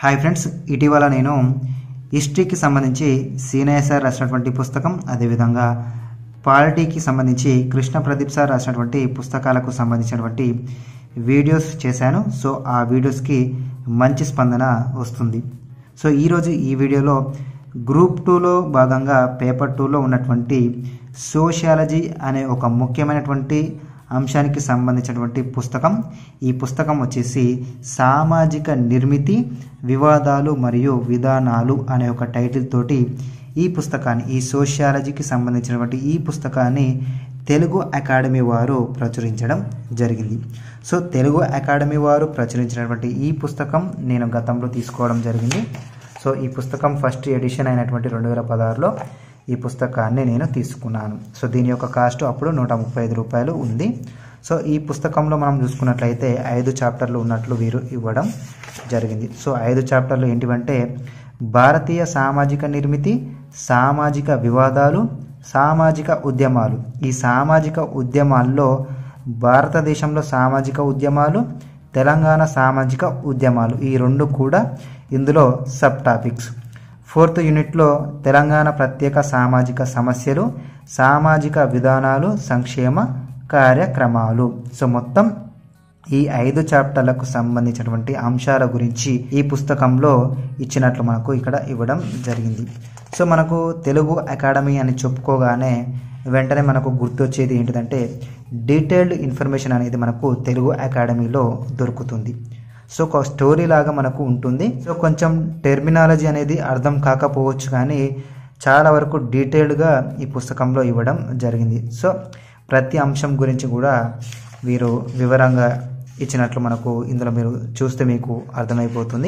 hi friends ఇటీవల నేను హిస్టరీకి సంబంధించి సీనయ్య సార్ రాసినటువంటి పుస్తకం అదేవిధంగా పాలిటీకి సంబంధించి కృష్ణ ప్రదీప్ సార్ రాసినటువంటి పుస్తకాలకు సంబంధించినటువంటి వీడియోస్ చేశాను సో ఆ వీడియోస్కి మంచి స్పందన వస్తుంది సో ఈరోజు ఈ వీడియోలో గ్రూప్ టూలో భాగంగా పేపర్ టూలో ఉన్నటువంటి సోషియాలజీ అనే ఒక ముఖ్యమైనటువంటి అంశానికి సంబంధించినటువంటి పుస్తకం ఈ పుస్తకం వచ్చేసి సామాజిక నిర్మితి వివాదాలు మరియు విధానాలు అనే ఒక టైటిల్ తోటి ఈ పుస్తకాన్ని ఈ సోషియాలజీకి సంబంధించినటువంటి ఈ పుస్తకాన్ని తెలుగు అకాడమీ వారు ప్రచురించడం జరిగింది సో తెలుగు అకాడమీ వారు ప్రచురించినటువంటి ఈ పుస్తకం నేను గతంలో తీసుకోవడం జరిగింది సో ఈ పుస్తకం ఫస్ట్ ఎడిషన్ అయినటువంటి రెండు వేల పదహారులో ఈ పుస్తకాన్ని నేను తీసుకున్నాను సో దీని యొక్క కాస్ట్ అప్పుడు నూట ముప్పై ఐదు రూపాయలు ఉంది సో ఈ పుస్తకంలో మనం చూసుకున్నట్లయితే ఐదు చాప్టర్లు ఉన్నట్లు వీరు ఇవ్వడం జరిగింది సో ఐదు చాప్టర్లు ఏంటివంటే భారతీయ సామాజిక నిర్మితి సామాజిక వివాదాలు సామాజిక ఉద్యమాలు ఈ సామాజిక ఉద్యమాల్లో భారతదేశంలో సామాజిక ఉద్యమాలు తెలంగాణ సామాజిక ఉద్యమాలు ఈ రెండు కూడా ఇందులో సబ్ టాపిక్స్ ఫోర్త్ యూనిట్లో తెలంగాణ ప్రత్యేక సామాజిక సమస్యలు సామాజిక విధానాలు సంక్షేమ కార్యక్రమాలు సో మొత్తం ఈ ఐదు చాప్టర్లకు సంబంధించినటువంటి అంశాల గురించి ఈ పుస్తకంలో ఇచ్చినట్లు మనకు ఇక్కడ ఇవ్వడం జరిగింది సో మనకు తెలుగు అకాడమీ అని చెప్పుకోగానే వెంటనే మనకు గుర్తొచ్చేది ఏంటిదంటే డీటెయిల్డ్ ఇన్ఫర్మేషన్ అనేది మనకు తెలుగు అకాడమీలో దొరుకుతుంది సో ఒక స్టోరీ లాగా మనకు ఉంటుంది సో కొంచెం టెర్మినాలజీ అనేది అర్థం కాకపోవచ్చు కానీ చాలా వరకు డీటెయిల్డ్గా ఈ పుస్తకంలో ఇవ్వడం జరిగింది సో ప్రతి అంశం గురించి కూడా వీరు వివరంగా ఇచ్చినట్లు మనకు ఇందులో మీరు చూస్తే మీకు అర్థమైపోతుంది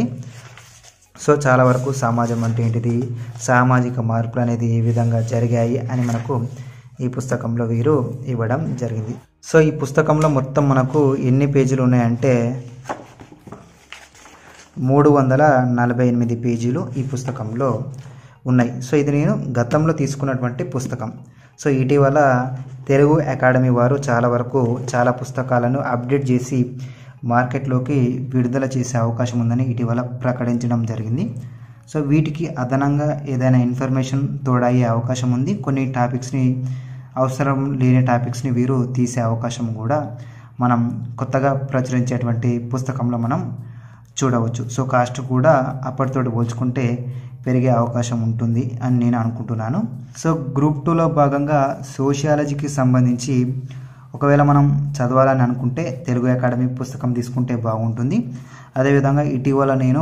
సో చాలా వరకు సమాజం అంటే ఏంటిది సామాజిక మార్పులు అనేది ఏ విధంగా జరిగాయి అని మనకు ఈ పుస్తకంలో వీరు ఇవ్వడం జరిగింది సో ఈ పుస్తకంలో మొత్తం మనకు ఎన్ని పేజీలు ఉన్నాయంటే మూడు వందల నలభై ఎనిమిది పేజీలు ఈ పుస్తకంలో ఉన్నాయి సో ఇది నేను గతంలో తీసుకున్నటువంటి పుస్తకం సో ఇటీవల తెలుగు అకాడమీ వారు చాలా వరకు చాలా పుస్తకాలను అప్డేట్ చేసి మార్కెట్లోకి విడుదల చేసే అవకాశం ఉందని ఇటీవల ప్రకటించడం జరిగింది సో వీటికి అదనంగా ఏదైనా ఇన్ఫర్మేషన్ తోడయ్యే అవకాశం ఉంది కొన్ని టాపిక్స్ని అవసరం లేని టాపిక్స్ని వీరు తీసే అవకాశం కూడా మనం కొత్తగా ప్రచురించేటువంటి పుస్తకంలో మనం చూడవచ్చు సో కాస్ట్ కూడా అప్పటితోటి పోల్చుకుంటే పెరిగే అవకాశం ఉంటుంది అని నేను అనుకుంటున్నాను సో గ్రూప్ టూలో భాగంగా సోషియాలజీకి సంబంధించి ఒకవేళ మనం చదవాలని అనుకుంటే తెలుగు అకాడమీ పుస్తకం తీసుకుంటే బాగుంటుంది అదేవిధంగా ఇటీవల నేను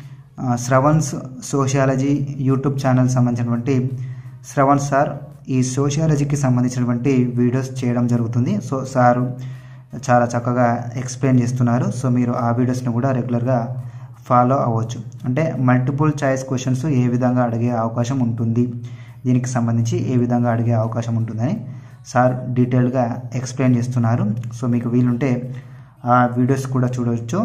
శ్రవణ్స్ సోషియాలజీ యూట్యూబ్ ఛానల్ సంబంధించినటువంటి శ్రవణ్ సార్ ఈ సోషియాలజీకి సంబంధించినటువంటి వీడియోస్ చేయడం జరుగుతుంది సో సారు చాలా చక్కగా ఎక్స్ప్లెయిన్ చేస్తున్నారు సో మీరు ఆ వీడియోస్ని కూడా రెగ్యులర్గా ఫాలో అవ్వచ్చు అంటే మల్టిపుల్ చాయిస్ క్వశ్చన్స్ ఏ విధంగా అడిగే అవకాశం ఉంటుంది దీనికి సంబంధించి ఏ విధంగా అడిగే అవకాశం ఉంటుందని సార్ డీటెయిల్గా ఎక్స్ప్లెయిన్ చేస్తున్నారు సో మీకు వీలుంటే ఆ వీడియోస్ కూడా చూడవచ్చు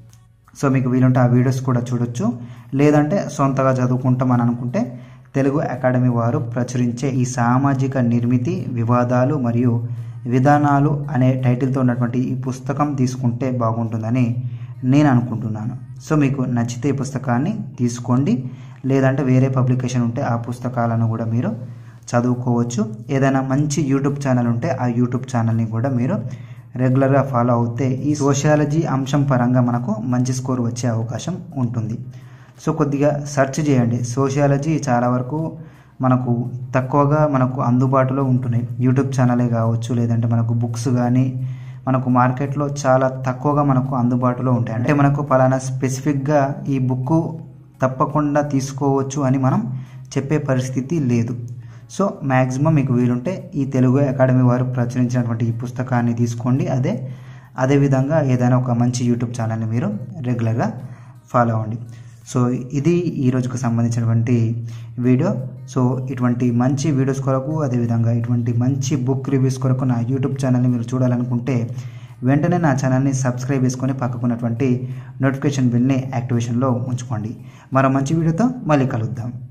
సో మీకు వీలుంటే ఆ వీడియోస్ కూడా చూడొచ్చు లేదంటే సొంతగా చదువుకుంటామని అనుకుంటే తెలుగు అకాడమీ వారు ప్రచురించే ఈ సామాజిక నిర్మితి వివాదాలు మరియు విధానాలు అనే టైటిల్తో ఉన్నటువంటి ఈ పుస్తకం తీసుకుంటే బాగుంటుందని నేను అనుకుంటున్నాను సో మీకు నచ్చితే ఈ పుస్తకాన్ని తీసుకోండి లేదంటే వేరే పబ్లికేషన్ ఉంటే ఆ పుస్తకాలను కూడా మీరు చదువుకోవచ్చు ఏదైనా మంచి యూట్యూబ్ ఛానల్ ఉంటే ఆ యూట్యూబ్ ఛానల్ని కూడా మీరు రెగ్యులర్గా ఫాలో అవుతే ఈ సోషియాలజీ అంశం పరంగా మనకు మంచి స్కోర్ వచ్చే అవకాశం ఉంటుంది సో కొద్దిగా సెర్చ్ చేయండి సోషియాలజీ చాలా వరకు మనకు తక్కువగా మనకు అందుబాటులో ఉంటున్నాయి యూట్యూబ్ ఛానలే కావచ్చు లేదంటే మనకు బుక్స్ కానీ మనకు మార్కెట్లో చాలా తక్కువగా మనకు అందుబాటులో ఉంటాయి అంటే మనకు పలానా స్పెసిఫిక్గా ఈ బుక్ తప్పకుండా తీసుకోవచ్చు అని మనం చెప్పే పరిస్థితి లేదు సో మ్యాక్సిమం మీకు వీలుంటే ఈ తెలుగు అకాడమీ వారు ప్రచురించినటువంటి ఈ పుస్తకాన్ని తీసుకోండి అదే అదేవిధంగా ఏదైనా ఒక మంచి యూట్యూబ్ ఛానల్ని మీరు రెగ్యులర్గా ఫాలో అవ్వండి సో ఇది ఈ రోజుకు సంబంధించినటువంటి వీడియో సో ఇటువంటి మంచి వీడియోస్ కొరకు అదేవిధంగా ఇటువంటి మంచి బుక్ రివ్యూస్ కొరకు నా యూట్యూబ్ ఛానల్ని మీరు చూడాలనుకుంటే వెంటనే నా ఛానల్ని సబ్స్క్రైబ్ చేసుకొని పక్కకున్నటువంటి నోటిఫికేషన్ బిల్ని యాక్టివేషన్లో ఉంచుకోండి మరో మంచి వీడియోతో మళ్ళీ కలుద్దాం